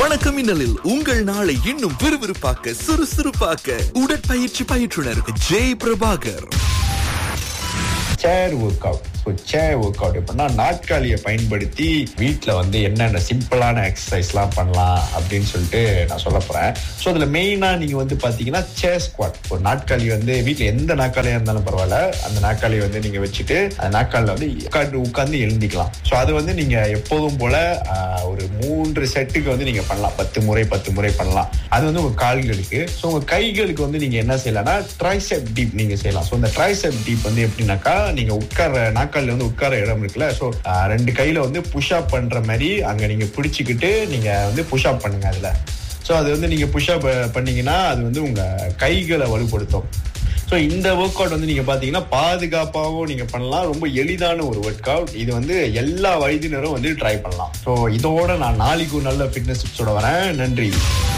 வணக்கம் மின்னலில் உங்கள் நாளை இன்னும் விறுவிறுப்பாக்க சுறுசுறுப்பாக்க உடற்பயிற்சி பயிற்றுனர் Jai Prabhakar chair workout so chair workout எப்படின்னா நாட்காலியை பயன்படுத்தி வீட்டில் வந்து என்னென்ன சிம்பிளான எக்ஸசைஸ்லாம் பண்ணலாம் அப்படின்னு சொல்லிட்டு நான் சொல்ல போகிறேன் ஸோ அதில் மெயினாக நீங்கள் வந்து பார்த்தீங்கன்னா சேர் ஸ்குவாட் ஒரு நாட்காலி வந்து வீட்டில் எந்த நாட்காலியாக இருந்தாலும் பரவாயில்ல அந்த நாட்காலியை வந்து நீங்கள் வச்சுட்டு அந்த நாட்காலில் வந்து உட்காந்து உட்காந்து எழுந்திக்கலாம் ஸோ அது வந்து நீங்கள் எப்போதும் போல ஆஹ், ஒரு மூன்று செட்டுக்கு வந்து நீங்கள் பண்ணலாம் பத்து முறை பத்து முறை பண்ணலாம் அது வந்து உங்கள் கால்களுக்கு ஸோ உங்கள் கைகளுக்கு வந்து நீங்கள் என்ன செய்யலாம்னா ட்ரைசெப் டீப் நீங்கள் செய்யலாம் ஸோ இந்த ட்ரைசெப் டீப் வந்து எப்படின்னாக்கா நீங்கள் உட்கார நாக்காலில் வந்து உட்கார இடம் இருக்குல்ல ஸோ ரெண்டு கையில் வந்து புஷ்அப் பண்ணுற மாதிரி அங்கே நீங்கள் பிடிச்சிக்கிட்டு நீங்கள் வந்து புஷ்அப் பண்ணுங்க அதில் ஸோ அது வந்து நீங்கள் புஷ்அப் பண்ணீங்கன்னா அது வந்து உங்கள் கைகளை வலுப்படுத்தும் ஸோ இந்த ஒர்க் அவுட் வந்து நீங்கள் பார்த்தீங்கன்னா பாதுகாப்பாகவும் நீங்கள் பண்ணலாம் ரொம்ப எளிதான ஒரு ஒர்க் அவுட் இது வந்து எல்லா வயதினரும் வந்து ட்ரை பண்ணலாம் ஸோ இதோட நான் நாளைக்கு ஒரு நல்ல ஃபிட்னஸ் டிப்ஸோட வரேன் நன்றி